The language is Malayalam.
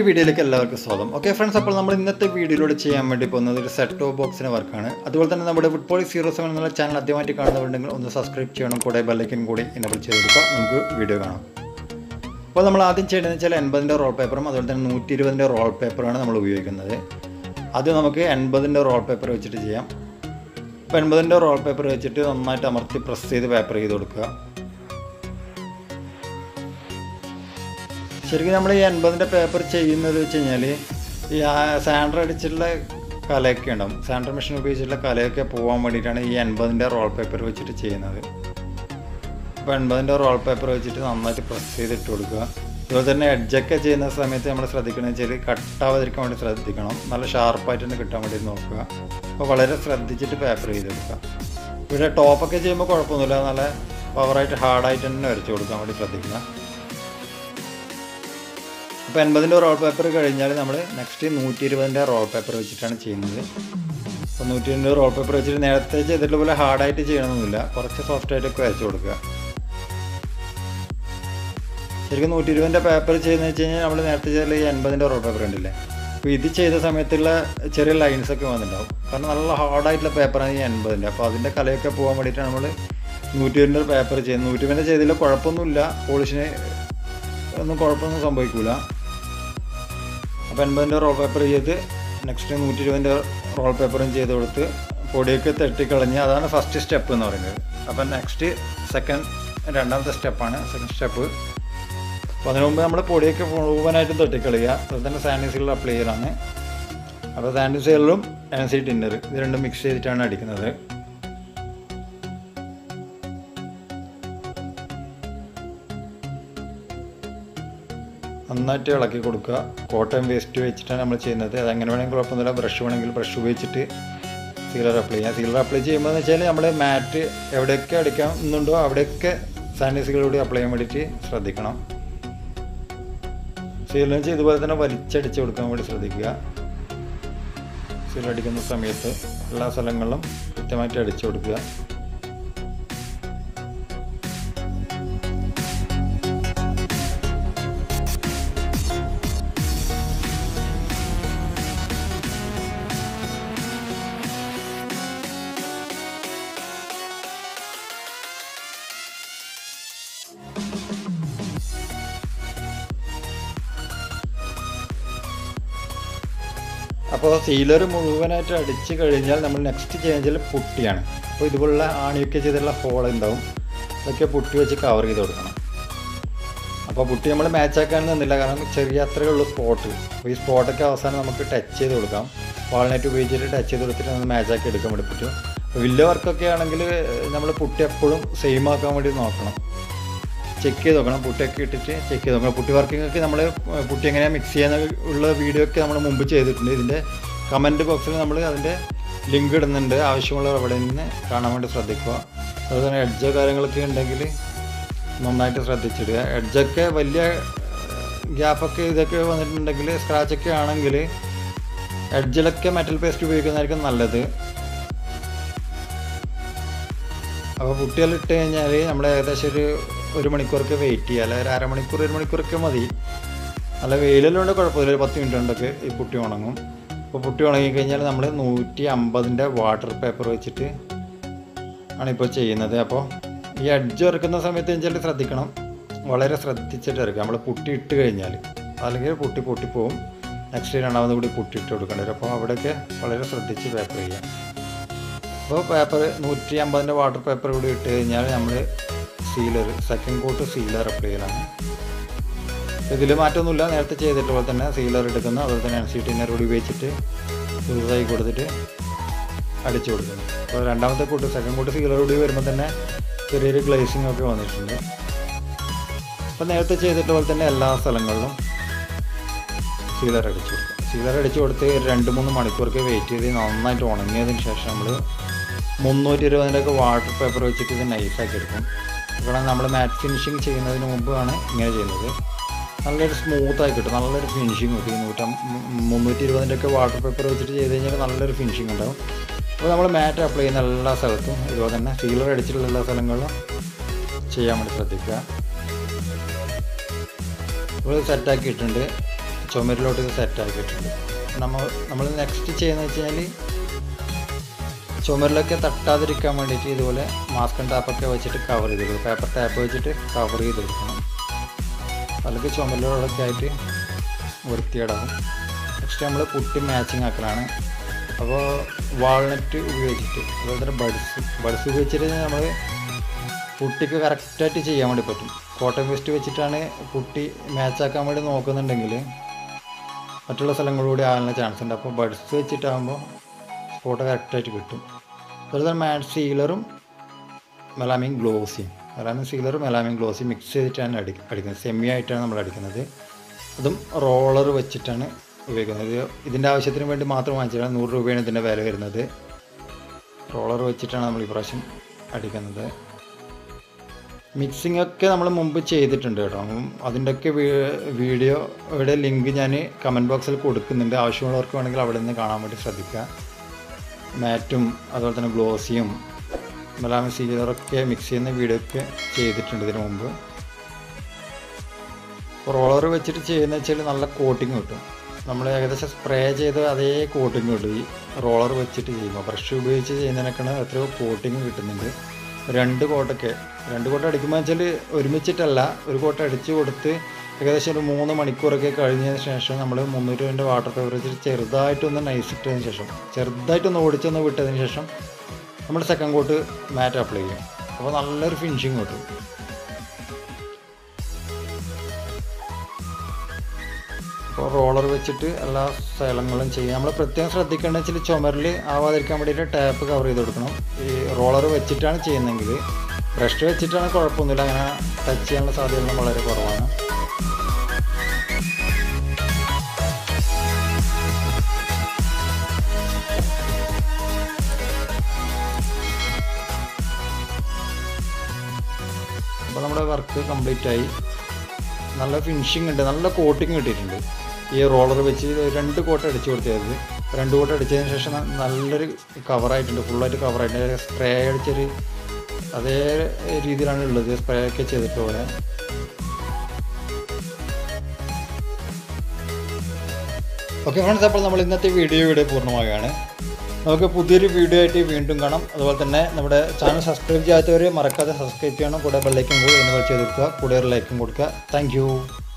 വീഡിയോയിലേക്ക് എല്ലാവർക്കും സ്വാഗതം ഓക്കെ ഫ്രണ്ട്സ് അപ്പോൾ നമ്മൾ ഇന്നത്തെ വീഡിയോയിലൂടെ ചെയ്യാൻ വേണ്ടി പോകുന്നത് ഒരു സെറ്റ് ടോപ്പ് ബോക്സിൻ്റെ വർക്കാണ് അതുപോലെ തന്നെ നമ്മുടെ ഫുട്ബോൾ സീറോ സെവൻ എന്നുള്ള ചാനൽ ആദ്യമായിട്ട് കാണുന്നവരുണ്ടെങ്കിൽ ഒന്ന് സബ്സ്ക്രൈബ് ചെയ്യണം കൂടെ ബെല്ലൈക്കൻ കൂടി എനബിൾ ചെയ്ത് കൊടുക്കുക നമുക്ക് വീഡിയോ കാണാം അപ്പോൾ നമ്മൾ ആദ്യം ചെയ്യേണ്ടതെന്ന് വെച്ചാൽ എൺപതിൻ്റെ റോൾ പേപ്പറും അതുപോലെ തന്നെ നൂറ്റി ഇരുപതിൻ്റെ റോൾ പേപ്പറാണ് നമ്മൾ ഉപയോഗിക്കുന്നത് അത് നമുക്ക് എൺപതിൻ്റെ റോൾ പേപ്പർ വെച്ചിട്ട് ചെയ്യാം അപ്പോൾ എൺപതിൻ്റെ റോൾ പേപ്പർ വെച്ചിട്ട് നന്നായിട്ട് അമർത്തി പ്രസ് ചെയ്ത് പേപ്പർ ചെയ്ത് കൊടുക്കുക ശരിക്കും നമ്മൾ ഈ എൺപതിൻ്റെ പേപ്പർ ചെയ്യുന്നത് വെച്ച് കഴിഞ്ഞാൽ ഈ സാൻഡർ അടിച്ചിട്ടുള്ള കലയൊക്കെ ഉണ്ടാവും സാൻഡർ മെഷീൻ ഉപയോഗിച്ചിട്ടുള്ള കലയൊക്കെ പോകാൻ വേണ്ടിയിട്ടാണ് ഈ എൺപതിൻ്റെ റോൾ പേപ്പർ വെച്ചിട്ട് ചെയ്യുന്നത് അപ്പോൾ എൺപതിൻ്റെ റോൾ പേപ്പർ വെച്ചിട്ട് നന്നായിട്ട് പ്രസ് ചെയ്തിട്ട് കൊടുക്കുക അതുപോലെ തന്നെ എഡ്ജൊക്കെ ചെയ്യുന്ന സമയത്ത് നമ്മൾ ശ്രദ്ധിക്കണമെന്ന് വെച്ചാൽ കട്ടാവാതിരിക്കാൻ വേണ്ടി ശ്രദ്ധിക്കണം നല്ല ഷാർപ്പായിട്ട് തന്നെ കിട്ടാൻ വേണ്ടി നോക്കുക അപ്പോൾ വളരെ ശ്രദ്ധിച്ചിട്ട് പേപ്പർ ചെയ്തെടുക്കുക ഇവിടെ ടോപ്പൊക്കെ ചെയ്യുമ്പോൾ കുഴപ്പമൊന്നുമില്ല നല്ല പവറായിട്ട് ഹാർഡായിട്ട് തന്നെ വരച്ച് കൊടുക്കാൻ വേണ്ടി ശ്രദ്ധിക്കുക അപ്പോൾ എൺപതിൻ്റെ റോൾ പേപ്പർ കഴിഞ്ഞാൽ നമ്മൾ നെക്സ്റ്റ് നൂറ്റി ഇരുപതിൻ്റെ റോൾ പേപ്പർ വെച്ചിട്ടാണ് ചെയ്യുന്നത് അപ്പോൾ നൂറ്റി ഇരുപതിൻ്റെ റോൾ പേപ്പർ വെച്ചിട്ട് നേരത്തെ ചെയ്തിട്ടുള്ള പോലെ ഹാർഡായിട്ട് ചെയ്യണമെന്നില്ല കുറച്ച് സോഫ്റ്റ് ആയിട്ടൊക്കെ വരച്ച് കൊടുക്കുക ശരിക്കും നൂറ്റി ഇരുപതിൻ്റെ പേപ്പർ ചെയ്യുന്നത് വെച്ച് കഴിഞ്ഞാൽ നമ്മൾ നേരത്തെ ചെയ്ത ഈ എൺപതിൻ്റെ റോൾ പേപ്പർ ഉണ്ടല്ലേ അപ്പോൾ ഇത് ചെയ്ത സമയത്തുള്ള ചെറിയ ലൈൻസ് ഒക്കെ വന്നിട്ടുണ്ടാവും കാരണം നല്ല ഹാർഡായിട്ടുള്ള പേപ്പറാണ് ഈ എൺപതിൻ്റെ അപ്പോൾ അതിൻ്റെ കലയൊക്കെ പോകാൻ വേണ്ടിയിട്ടാണ് നമ്മൾ നൂറ്റി ഇരുപതിൻ്റെ പേപ്പർ ചെയ്യുന്നത് നൂറ്റി ഇരുപതിൻ്റെ ചെയ്തില്ല കുഴപ്പമൊന്നുമില്ല പോളിഷിന് ഒന്നും കുഴപ്പമൊന്നും സംഭവിക്കില്ല അപ്പോൾ എൺപതിൻ്റെ റോൾ പേപ്പർ ചെയ്ത് നെക്സ്റ്റ് നൂറ്റി ഇരുപതിൻ്റെ റോൾ പേപ്പറും ചെയ്ത് കൊടുത്ത് പൊടിയൊക്കെ തട്ടിക്കളഞ്ഞ് അതാണ് ഫസ്റ്റ് സ്റ്റെപ്പ് എന്ന് പറയുന്നത് അപ്പം നെക്സ്റ്റ് സെക്കൻഡ് രണ്ടാമത്തെ സ്റ്റെപ്പാണ് സെക്കൻഡ് സ്റ്റെപ്പ് അപ്പോൾ അതിനു മുമ്പ് നമ്മൾ പൊടിയൊക്കെ മുഴുവനായിട്ട് തട്ടിക്കളയുക അതുപോലെ തന്നെ സാനിറ്റൈസറിൽ അപ്ലൈ ചെയ്യലാണ് അപ്പോൾ സാനിറ്റൈസറിലും എൻ സി ടിന്നർ ഇത് രണ്ടും മിക്സ് ചെയ്തിട്ടാണ് അടിക്കുന്നത് നന്നായിട്ട് ഇളക്കി കൊടുക്കുക കോട്ടൺ വേസ്റ്റ് വെച്ചിട്ടാണ് നമ്മൾ ചെയ്യുന്നത് അത് എങ്ങനെ വേണമെങ്കിൽ കുഴപ്പമൊന്നുമില്ല ബ്രഷ് വേണമെങ്കിൽ ബ്രഷ് ഉപയോഗിച്ചിട്ട് സീലർ അപ്ലൈ ചെയ്യാം സീലർ അപ്ലൈ ചെയ്യുമ്പോൾ എന്ന് വെച്ചാൽ നമ്മൾ മാറ്റ് എവിടെയൊക്കെ അടിക്കാമെന്നുണ്ടോ അവിടെയൊക്കെ സാനിറ്റൈസറുകളോട് അപ്ലൈ ചെയ്യാൻ വേണ്ടിയിട്ട് ശ്രദ്ധിക്കണം സീലർ വെച്ച് ഇതുപോലെ തന്നെ വലിച്ചടിച്ച് കൊടുക്കാൻ വേണ്ടി ശ്രദ്ധിക്കുക സീലർ അടിക്കുന്ന സമയത്ത് എല്ലാ സ്ഥലങ്ങളിലും കൃത്യമായിട്ട് അടിച്ചു കൊടുക്കുക അപ്പോൾ സീലർ മുഴുവനായിട്ട് അടിച്ച് കഴിഞ്ഞാൽ നമ്മൾ നെക്സ്റ്റ് ചേഞ്ചിൽ പുട്ടിയാണ് അപ്പോൾ ഇതുപോലുള്ള ആണിയൊക്കെ ചെയ്തിട്ടുള്ള ഹോൾ ഉണ്ടാവും അതൊക്കെ പുട്ടി വെച്ച് കവർ ചെയ്ത് കൊടുക്കണം അപ്പോൾ പുട്ടി നമ്മൾ മാച്ചാക്കാൻ നിന്നില്ല കാരണം ചെറിയ അത്രയേ ഉള്ളൂ സ്പോട്ട് അപ്പോൾ ഈ സ്പോട്ടൊക്കെ അവസാനം നമുക്ക് ടച്ച് ചെയ്ത് കൊടുക്കാം വാൾനെറ്റ് ഉപയോഗിച്ചിട്ട് ടച്ച് ചെയ്ത് കൊടുത്തിട്ട് നമുക്ക് മാച്ചാക്കി എടുക്കാൻ വേണ്ടി പറ്റും അപ്പോൾ വലിയ വർക്കൊക്കെ ആണെങ്കിൽ നമ്മൾ പുട്ടി എപ്പോഴും സെയിം ആക്കാൻ വേണ്ടി നോക്കണം ചെക്ക് ചെയ്ത് നോക്കണം പുട്ടിയൊക്കെ ഇട്ടിട്ട് ചെക്ക് ചെയ്ത് നോക്കണം പുട്ടി വർക്കിങ്ങൊക്കെ നമ്മൾ പുട്ടി എങ്ങനെയാണ് മിക്സ് ചെയ്യുന്ന ഉള്ള വീഡിയോ ഒക്കെ നമ്മൾ മുമ്പ് ചെയ്തിട്ടുണ്ട് ഇതിൻ്റെ കമൻറ്റ് ബോക്സിൽ നമ്മൾ അതിൻ്റെ ലിങ്ക് ഇടുന്നുണ്ട് ആവശ്യമുള്ള അവിടെ നിന്ന് കാണാൻ വേണ്ടി ശ്രദ്ധിക്കുക അതുപോലെ തന്നെ എഡ്ജോ കാര്യങ്ങളൊക്കെ ഉണ്ടെങ്കിൽ നന്നായിട്ട് ശ്രദ്ധിച്ചിടുക എഡ്ജൊക്കെ വലിയ ഗ്യാപ്പൊക്കെ ഇതൊക്കെ വന്നിട്ടുണ്ടെങ്കിൽ സ്ക്രാച്ചൊക്കെ ആണെങ്കിൽ എഡ്ജിലൊക്കെ മെറ്റൽ പേസ്റ്റ് ഉപയോഗിക്കുന്നതായിരിക്കും നല്ലത് അപ്പോൾ കുട്ടികൾ ഇട്ട് കഴിഞ്ഞാൽ നമ്മൾ ഏകദേശം ഒരു ഒരു മണിക്കൂറൊക്കെ വെയിറ്റ് ചെയ്യുക അല്ലെങ്കിൽ ഒരു അരമണിക്കൂർ ഒരു മണിക്കൂറൊക്കെ മതി അല്ല വെയിലെല്ലാം കുഴപ്പമില്ല ഒരു പത്ത് മിനിറ്റ് കൊണ്ടൊക്കെ ഈ പുട്ടി ഉണങ്ങും അപ്പോൾ പുട്ടി ഉണങ്ങി കഴിഞ്ഞാൽ നമ്മൾ നൂറ്റി അമ്പതിൻ്റെ വാട്ടർ പേപ്പർ വെച്ചിട്ട് ആണ് ഇപ്പോൾ ചെയ്യുന്നത് അപ്പോൾ ഈ അഡ്ജ് ഇറക്കുന്ന സമയത്ത് വെച്ചാൽ ശ്രദ്ധിക്കണം വളരെ ശ്രദ്ധിച്ചിട്ട് ഇറക്കുക നമ്മൾ പുട്ടി ഇട്ട് കഴിഞ്ഞാൽ അല്ലെങ്കിൽ പുട്ടി പൊട്ടിപ്പോവും നെക്സ്റ്റ് രണ്ടാമത് കൂടി പുട്ടി ഇട്ട് കൊടുക്കേണ്ടി വരും അപ്പോൾ അവിടെയൊക്കെ വളരെ ശ്രദ്ധിച്ച് പേപ്പർ ചെയ്യാം അപ്പോൾ പേപ്പർ നൂറ്റി അമ്പതിൻ്റെ വാട്ടർ പേപ്പർ കൂടി ഇട്ട് കഴിഞ്ഞാൽ നമ്മൾ sealer second coat sealer apply ചെയ്യലാണ് ഇതിൽ മാറ്റമൊന്നുമില്ല നേരത്തെ ചെയ്തിട്ട് പോലെ തന്നെ സീലർ എടുക്കുന്ന അതുപോലെ തന്നെ എൻ സി ടിന്നർ കൂടി ഉപയോഗിച്ചിട്ട് പുതുതായി കൊടുത്തിട്ട് അടിച്ചു കൊടുക്കുന്നു അപ്പോൾ രണ്ടാമത്തെ കൂട്ട് സെക്കൻഡ് കൂട്ട് സീലർ കൂടി വരുമ്പോൾ തന്നെ ചെറിയൊരു ഗ്ലേസിംഗ് ഒക്കെ വന്നിട്ടുണ്ട് അപ്പോൾ നേരത്തെ ചെയ്തിട്ട് പോലെ തന്നെ എല്ലാ സ്ഥലങ്ങളിലും സീലർ അടിച്ചു കൊടുക്കുക സീലർ അടിച്ചു കൊടുത്ത് രണ്ട് മൂന്ന് മണിക്കൂർക്ക് വെയിറ്റ് ചെയ്ത് നന്നായിട്ട് ഉണങ്ങിയതിന് ശേഷം നമ്മൾ മുന്നൂറ്റി ഇരുപതിൻ്റെയൊക്കെ വാട്ടർ പേപ്പർ വെച്ചിട്ട് ഇത് നൈസാക്കി എടുക്കും കാരണം നമ്മൾ മാറ്റ് ഫിനിഷിങ് ചെയ്യുന്നതിന് മുമ്പാണ് ഇങ്ങനെ ചെയ്യുന്നത് നല്ലൊരു സ്മൂത്തായി കിട്ടും നല്ലൊരു ഫിനിഷിങ് കിട്ടും ഈ നൂറ്റം മുന്നൂറ്റി ഇരുപതിൻ്റെയൊക്കെ വാട്ടർ പേപ്പർ വെച്ചിട്ട് ചെയ്ത് കഴിഞ്ഞാൽ നല്ലൊരു ഫിനിഷിങ് ഉണ്ടാവും അപ്പോൾ നമ്മൾ മാറ്റ് അപ്ലൈ ചെയ്യുന്ന എല്ലാ സ്ഥലത്തും ഇതുപോലെ തന്നെ സീലർ അടിച്ചിട്ടുള്ള എല്ലാ സ്ഥലങ്ങളിലും ചെയ്യാൻ വേണ്ടി ശ്രദ്ധിക്കുക നമ്മൾ സെറ്റാക്കിയിട്ടുണ്ട് ചുമരിലോട്ട് ഇത് സെറ്റ് ആക്കിയിട്ടുണ്ട് നമ്മൾ നമ്മൾ നെക്സ്റ്റ് ചെയ്യുന്നത് വെച്ച് കഴിഞ്ഞാൽ ചുമരിലൊക്കെ തട്ടാതിരിക്കാൻ വേണ്ടിയിട്ട് ഇതുപോലെ മാസ്കും ടാപ്പൊക്കെ വെച്ചിട്ട് കവർ ചെയ്ത് കൊടുക്കും പേപ്പർ ടാപ്പ് വെച്ചിട്ട് കവർ ചെയ്ത് കൊടുക്കണം അല്ലെങ്കിൽ ചുമരിലൊക്കെ ആയിട്ട് വൃത്തിയേടാവും നെക്സ്റ്റ് നമ്മൾ പുട്ടി മാച്ചിങ് ആക്കലാണ് അപ്പോൾ വാൾനട്ട് ഉപയോഗിച്ചിട്ട് അതുപോലെ തന്നെ ബഡ്സ് ബഡ്സ് ഉപയോഗിച്ചിട്ട് നമ്മൾ പുട്ടിക്ക് കറക്റ്റായിട്ട് ചെയ്യാൻ വേണ്ടി പറ്റും കോട്ടൺ വേസ്റ്റ് വെച്ചിട്ടാണ് പുട്ടി മാച്ചാക്കാൻ വേണ്ടി നോക്കുന്നുണ്ടെങ്കിൽ മറ്റുള്ള സ്ഥലങ്ങളിലൂടെ ആകാനുള്ള ചാൻസ് ഉണ്ട് അപ്പോൾ ബഡ്സ് വെച്ചിട്ടാകുമ്പോൾ സ്പോട്ട് കറക്റ്റായിട്ട് കിട്ടും അതുപോലെ തന്നെ മാറ്റ് സീലറും മെലാമിൻ ഗ്ലോസിയും മെലാമിൻ സീലറും മെലാമിൻ ഗ്ലോസിയും മിക്സ് ചെയ്തിട്ടാണ് അടി അടിക്കുന്നത് സെമി ആയിട്ടാണ് നമ്മൾ അടിക്കുന്നത് അതും റോളർ വെച്ചിട്ടാണ് ഉപയോഗിക്കുന്നത് ഇത് ഇതിൻ്റെ ആവശ്യത്തിന് വേണ്ടി മാത്രം വാങ്ങിച്ചിട്ടാണ് നൂറ് രൂപയാണ് ഇതിൻ്റെ വില വരുന്നത് റോളർ വെച്ചിട്ടാണ് നമ്മൾ ഇപ്രാവശ്യം അടിക്കുന്നത് മിക്സിംഗ് ഒക്കെ നമ്മൾ മുമ്പ് ചെയ്തിട്ടുണ്ട് കേട്ടോ അപ്പം അതിൻ്റെയൊക്കെ വീഡിയോയുടെ ലിങ്ക് ഞാൻ കമൻറ്റ് ബോക്സിൽ കൊടുക്കുന്നുണ്ട് ആവശ്യമുള്ളവർക്ക് വേണമെങ്കിൽ അവിടെ നിന്ന് കാണാൻ വേണ്ടി ശ്രദ്ധിക്കുക മാറ്റും അതുപോലെ തന്നെ ഗ്ലോസിയും മെലാമിൻ സീലറൊക്കെ മിക്സ് ചെയ്യുന്ന വീഡിയോ ഒക്കെ ചെയ്തിട്ടുണ്ട് ഇതിനു മുമ്പ് റോളർ വെച്ചിട്ട് ചെയ്യുന്ന വെച്ചാൽ നല്ല കോട്ടിങ് കിട്ടും നമ്മൾ ഏകദേശം സ്പ്രേ ചെയ്ത് അതേ കോട്ടിങ് കിട്ടും ഈ റോളർ വെച്ചിട്ട് ചെയ്യുമ്പോൾ ബ്രഷ് ഉപയോഗിച്ച് ചെയ്യുന്നതിനൊക്കെയാണ് എത്രയോ കോട്ടിങ് കിട്ടുന്നുണ്ട് രണ്ട് കോട്ടൊക്കെ രണ്ട് കോട്ട അടിക്കുമ്പോൾ വെച്ചാൽ ഒരുമിച്ചിട്ടല്ല ഒരു കോട്ട അടിച്ച് കൊടുത്ത് ഏകദേശം ഒരു മൂന്ന് മണിക്കൂറൊക്കെ കഴിഞ്ഞതിന് ശേഷം നമ്മൾ മുന്നൂറ് രൂപൻ്റെ വാട്ടർ പേപ്പർ വെച്ചിട്ട് ചെറുതായിട്ടൊന്ന് നൈസ് ഇട്ടതിന് ശേഷം ചെറുതായിട്ടൊന്ന് ഓടിച്ചൊന്ന് വിട്ടതിന് ശേഷം നമ്മൾ സെക്കൻഡ് കോട്ട് മാറ്റ് അപ്ലൈ ചെയ്യും അപ്പോൾ നല്ലൊരു ഫിനിഷിങ് കിട്ടും അപ്പോൾ റോളർ വെച്ചിട്ട് എല്ലാ സ്ഥലങ്ങളും ചെയ്യും നമ്മൾ പ്രത്യേകം ശ്രദ്ധിക്കേണ്ടത് വെച്ചാൽ ചുമരിൽ ആവാതിരിക്കാൻ വേണ്ടിയിട്ട് ടാപ്പ് കവർ ചെയ്ത് കൊടുക്കണം ഈ റോളർ വെച്ചിട്ടാണ് ചെയ്യുന്നതെങ്കിൽ ബ്രഷ് വെച്ചിട്ടാണ് കുഴപ്പമൊന്നുമില്ല അങ്ങനെ ടച്ച് ചെയ്യാനുള്ള സാധ്യതകൾ വളരെ കുറവാണ് അപ്പോൾ നമ്മുടെ വർക്ക് കംപ്ലീറ്റ് ആയി നല്ല ഫിനിഷിംഗ് ഉണ്ട് നല്ല കോട്ടിങ് കിട്ടിയിട്ടുണ്ട് ഈ റോളർ വെച്ച് രണ്ട് കോട്ട അടിച്ചു കൊടുത്തത് രണ്ട് കോട്ട അടിച്ചതിന് ശേഷം ന- നല്ലൊരു കവറായിട്ടുണ്ട് ഫുള്ളായിട്ട് കവറായിട്ടുണ്ട് സ്പ്രേ അടിച്ചൊരു അതേ രീതിയിലാണ് ഉള്ളത് സ്പ്രേ ഒക്കെ ചെയ്തിട്ട് പോലെ ഓക്കെ ഫ്രണ്ട്സ് അപ്പോൾ നമ്മൾ ഇന്നത്തെ വീഡിയോ ഇവിടെ പൂർണ്ണമാകുകയാണ് നമുക്ക് പുതിയൊരു വീഡിയോ ആയിട്ട് വീണ്ടും കാണാം അതുപോലെ തന്നെ നമ്മുടെ ചാനൽ സബ്സ്ക്രൈബ് ചെയ്യാത്തവർ മറക്കാതെ സബ്സ്ക്രൈബ് ചെയ്യണം കൂടെ ബെല്ലൈക്കും കൂടി എന്ന് ചെയ്ത് കൊടുക്കുക കൂടെ ഒരു ലൈക്കും കൊടുക്കുക താങ്ക്